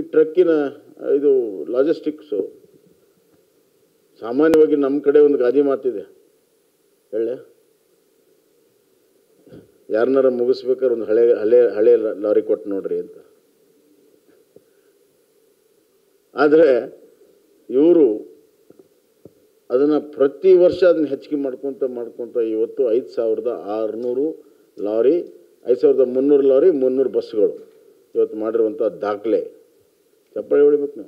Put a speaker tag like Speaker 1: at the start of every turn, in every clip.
Speaker 1: ಟ್ರಕ್ಕಿನ ಇದು ಲಾಜಿಸ್ಟಿಕ್ಸು ಸಾಮಾನ್ಯವಾಗಿ ನಮ್ಮ ಕಡೆ ಒಂದು ಗಾದಿ ಮಾತಿದೆ ಹೇಳ ಯಾರನ್ನಾರ ಮುಗಿಸ್ಬೇಕಾದ್ರೆ ಒಂದು ಹಳೆ ಹಳೆ ಹಳೆ ಲಾರಿ ಕೊಟ್ಟು ನೋಡ್ರಿ ಅಂತ ಆದರೆ ಇವರು ಅದನ್ನು ಪ್ರತಿ ವರ್ಷ ಅದನ್ನ ಹೆಚ್ಚಿಗೆ ಮಾಡ್ಕೊತ ಮಾಡ್ಕೊತ ಇವತ್ತು ಐದು ಸಾವಿರದ ಆರುನೂರು ಲಾರಿ ಐದು ಸಾವಿರದ ಮುನ್ನೂರು ಲಾರಿ ಮುನ್ನೂರು ಬಸ್ಗಳು ಇವತ್ತು ಮಾಡಿರುವಂಥ ದಾಖಲೆ ಚಪ್ಪಾಳೆ ಹೊಡಿಬೇಕು ನೀವು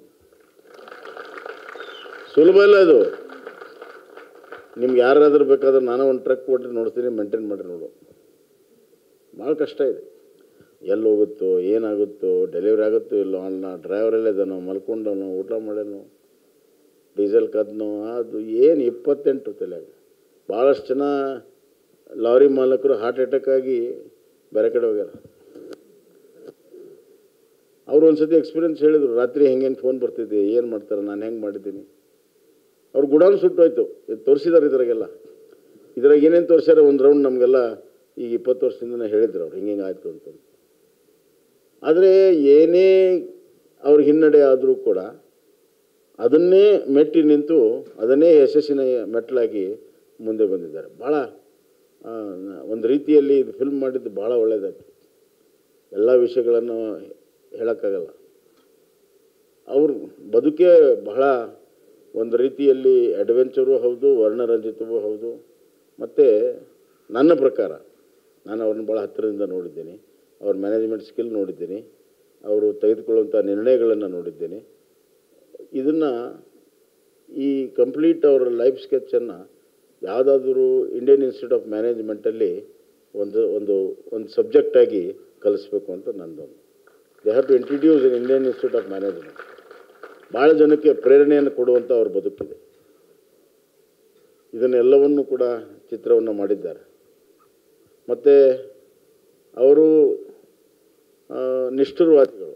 Speaker 1: ಸುಲಭ ಇಲ್ಲ ಇದು ನಿಮ್ಗೆ ಯಾರಾದ್ರೂ ಬೇಕಾದ್ರೆ ನಾನು ಒಂದು ಟ್ರಕ್ ಕೊಟ್ಟರೆ ನೋಡ್ತೀನಿ ಮೇಂಟೈನ್ ಮಾಡಿ ನೋಡು ಭಾಳ ಕಷ್ಟ ಇದೆ ಎಲ್ಲಿ ಹೋಗುತ್ತೋ ಏನಾಗುತ್ತೋ ಡೆಲಿವರಿ ಆಗುತ್ತೋ ಇಲ್ಲೋ ಅಲ್ಲ ಡ್ರೈವರಲ್ಲೇ ಇದ್ದಾನೋ ಮಲ್ಕೊಂಡವನು ಊಟ ಮಾಡ್ಯಾನೋ ಡೀಸೆಲ್ ಕದ್ನೋ ಅದು ಏನು ಇಪ್ಪತ್ತೆಂಟು ತಲೆಯಾಗ ಭಾಳಷ್ಟು ಜನ ಲಾರಿ ಮಾಲಕರು ಹಾರ್ಟ್ ಅಟ್ಯಾಕ್ ಆಗಿ ಬೇರೆ ಕಡೆ ಹೋಗ್ಯಾರ ಅವ್ರು ಒಂದು ಸತಿ ಎಕ್ಸ್ಪೀರಿಯನ್ಸ್ ಹೇಳಿದರು ರಾತ್ರಿ ಹೆಂಗೆ ಹೆಂಗೆ ಫೋನ್ ಬರ್ತಿದ್ದೆ ಏನು ಮಾಡ್ತಾರೆ ನಾನು ಹೆಂಗೆ ಮಾಡಿದ್ದೀನಿ ಅವ್ರು ಗುಡಾನು ಸುಟ್ಟೋಯ್ತು ಇದು ತೋರಿಸಿದಾರೆ ಇದ್ರಾಗೆಲ್ಲ ಇದ್ರಾಗ ಏನೇನು ತೋರಿಸ್ಯಾರ ಒಂದು ರೌಂಡ್ ನಮಗೆಲ್ಲ ಈಗ ಇಪ್ಪತ್ತು ವರ್ಷದಿಂದ ಹೇಳಿದ್ರು ಅವ್ರು ಹಿಂಗೆ ಹಿಂಗೆ ಆಯಿತು ಅಂತ ಆದರೆ ಏನೇ ಅವ್ರ ಹಿನ್ನಡೆ ಆದರೂ ಕೂಡ ಅದನ್ನೇ ಮೆಟ್ಟಿ ನಿಂತು ಅದನ್ನೇ ಯಶಸ್ಸಿನ ಮೆಟ್ಟಲಾಗಿ ಮುಂದೆ ಬಂದಿದ್ದಾರೆ ಭಾಳ ಆ, ಒಂದು ರೀತಿಯಲ್ಲಿ ಇದು ಫಿಲ್ಮ್ ಮಾಡಿದ್ದು ಭಾಳ ಒಳ್ಳೆಯದಾಯ್ತು ಎಲ್ಲ ವಿಷಯಗಳನ್ನು ಹೇಳೋಕ್ಕಾಗಲ್ಲ ಅವ್ರ ಬದುಕೇ ಬಹಳ ಒಂದು ರೀತಿಯಲ್ಲಿ ಅಡ್ವೆಂಚರು ಹೌದು ವರ್ಣರಂಜಿತವೂ ಹೌದು ಮತ್ತು ನನ್ನ ಪ್ರಕಾರ ನಾನು ಅವ್ರನ್ನ ಭಾಳ ಹತ್ತಿರದಿಂದ ನೋಡಿದ್ದೀನಿ ಅವ್ರ ಮ್ಯಾನೇಜ್ಮೆಂಟ್ ಸ್ಕಿಲ್ ನೋಡಿದ್ದೀನಿ ಅವರು ತೆಗೆದುಕೊಳ್ಳುವಂಥ ನಿರ್ಣಯಗಳನ್ನು ನೋಡಿದ್ದೀನಿ ಇದನ್ನು ಈ ಕಂಪ್ಲೀಟ್ ಅವರ ಲೈಫ್ ಸ್ಕೆಚನ್ನು ಯಾವುದಾದ್ರೂ ಇಂಡಿಯನ್ ಇನ್ಸ್ಟಿಟ್ಯೂಟ್ ಆಫ್ ಮ್ಯಾನೇಜ್ಮೆಂಟಲ್ಲಿ ಒಂದು ಒಂದು ಒಂದು ಸಬ್ಜೆಕ್ಟಾಗಿ ಕಲಿಸ್ಬೇಕು ಅಂತ ನಂದೊಂದು they have to introduce in Indian institute of management ಭಾಳ ಜನಕ್ಕೆ ಪ್ರೇರಣೆಯನ್ನು ಕೊಡುವಂಥ ಅವ್ರ ಬದುಕಿದೆ ಇದನ್ನೆಲ್ಲವನ್ನು ಕೂಡ ಚಿತ್ರವನ್ನು ಮಾಡಿದ್ದಾರೆ ಮತ್ತು ಅವರು ಆ, ನಿಷ್ಠುರವಾದಿಗಳು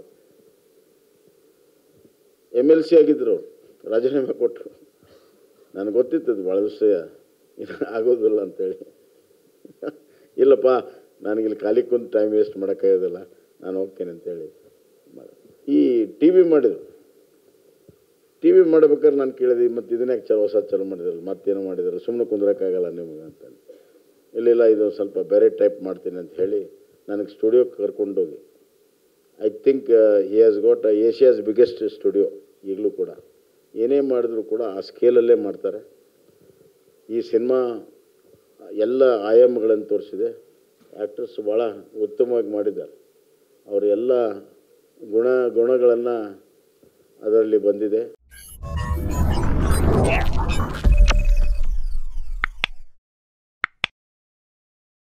Speaker 1: ಎಮ್ ಎಲ್ ಸಿ ಆಗಿದ್ದರು ಅವ್ರು ರಾಜೀನಾಮೆ ಕೊಟ್ಟರು ನನಗೆ ಗೊತ್ತಿತ್ತು ಅದು ಭಾಳ ದಿವಸ ಇದು ಆಗೋದಿಲ್ಲ ಅಂತೇಳಿ ಇಲ್ಲಪ್ಪ ನನಗಿಲ್ಲಿ ಖಾಲಿ ಕುಂತು ಟೈಮ್ ವೇಸ್ಟ್ ಮಾಡೋಕ್ಕಾಗೋದಿಲ್ಲ ನಾನು ಹೋಗ್ತೇನೆ ಅಂತೇಳಿ ಮಾಡ- ಈ ಟಿ ವಿ ಮಾಡಿದರು ಟಿ ವಿ ಮಾಡ್ಬೇಕಾದ್ರೆ ನಾನು ಕೇಳಿದೆ ಮತ್ತು ಇದನ್ನೇ ಚಲೋ ಹೊಸ ಚಲೋ ಮಾಡಿದ್ರಲ್ಲ ಮತ್ತೇನೋ ಮಾಡಿದ್ರು ಸುಮ್ಮನೆ ಕುಂದ್ರಕ್ಕಾಗಲ್ಲ ನಿಮಗೆ ಅಂತ ಇಲ್ಲ ಇಲ್ಲ ಇದು ಸ್ವಲ್ಪ ಬೇರೆ ಟೈಪ್ ಮಾಡ್ತೀನಿ ಅಂತ ಹೇಳಿ ನನಗೆ ಸ್ಟುಡಿಯೋಕ್ಕೆ ಕರ್ಕೊಂಡೋಗಿ I think he has got Asia's biggest studio ಈಗಲೂ ಕೂಡ ಏನೇ ಮಾಡಿದ್ರು ಕೂಡ ಆ ಸ್ಕೇಲಲ್ಲೇ ಮಾಡ್ತಾರೆ ಈ ಸಿನಿಮಾ ಎಲ್ಲ ಆಯಾಮಗಳನ್ನು ತೋರಿಸಿದೆ ಆ್ಯಕ್ಟರ್ಸ್ ಭಾಳ ಉತ್ತಮವಾಗಿ ಮಾಡಿದ್ದಾರೆ ಅವರ ಎಲ್ಲ ಗುಣ ಗುಣಗಳನ್ನು ಅದರಲ್ಲಿ ಬಂದಿದೆ